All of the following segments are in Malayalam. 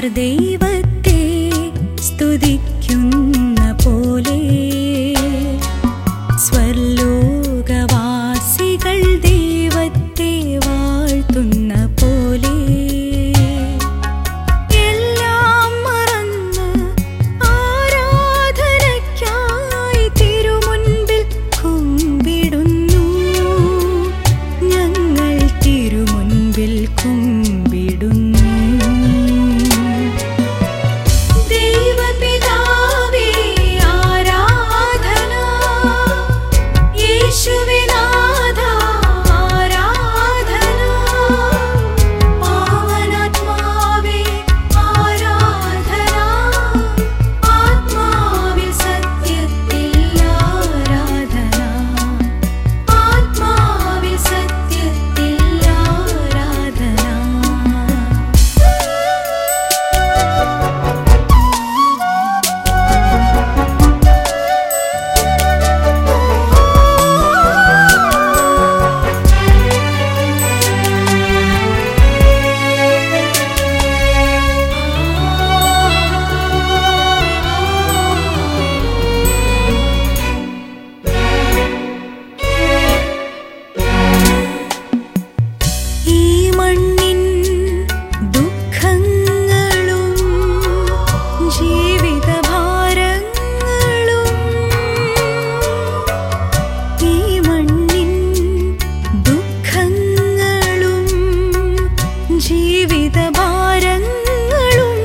ദൈവത്തെ സ്തുതിക്കുന്ന പോലെ സ്വർലോകവാസികൾ ദൈവത്തെ വാഴ്ത്തുന്ന പോലെ എല്ലാം മറന്ന് ആരാധനയ്ക്കായി തിരുമുൻപിൽ കുമ്പിടുന്നു ഞങ്ങൾ തിരുമുൻപിൽ കുമ്പിടുന്നു ദൈവപിതാവേ ആരാധന യേശുവേ നാഥ ആരാധന പാവനാത്മാവേ ആരാധന ആത്മാവിൽ സത്യത്തിൽ ആരാധന ആത്മാവിൽ സത്യത്തിൽ ആരാധന ഈ മണ്ണിൻ ദുഃഖങ്ങളും ജീവിതഭാരങ്ങളും ഈ മണ്ണിൻ ദുഃഖങ്ങളും ജീവിതഭാരങ്ങളും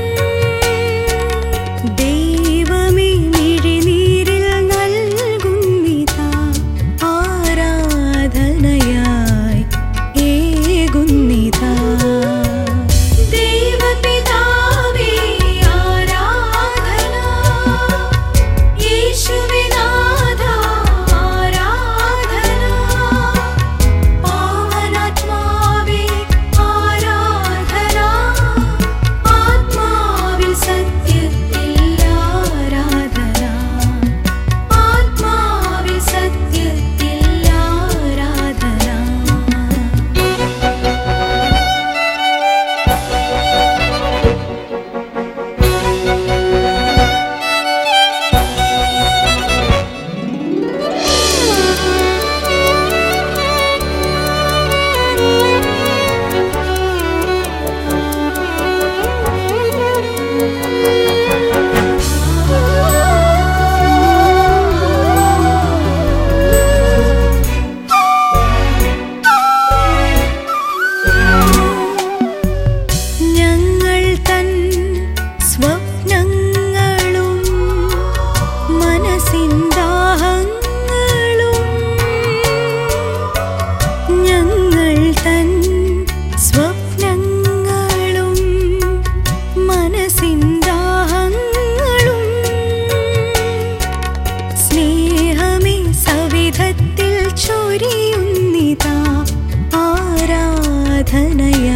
ദൈവമേ മിഴിനീരിൽ നൽകുന്നിതാ ആരാധനയായി ഏകുന്നിതാ ദൈവപിതാവേ ആരാധന യേശുവേ നാഥ ആരാധന പാവനാത്മാവേ ആരാധന ആത്മാവിൽ സത്യത്തിൽ ആരാധന ആത്മാവിൽ സത്യത്തിൽ ആരാധന ഞങ്ങൾ തൻ സ്വപ്നങ്ങളും മനസ്സിൻ ദാഹങ്ങളും ഞങ്ങൾ തൻ സ്വപ്നങ്ങളും മനസ്സിൻ ദാഹങ്ങളും സ്നേഹമേ സവിധത്തിൽ ചൊരിയുന്നിതാ ആരാധനയായി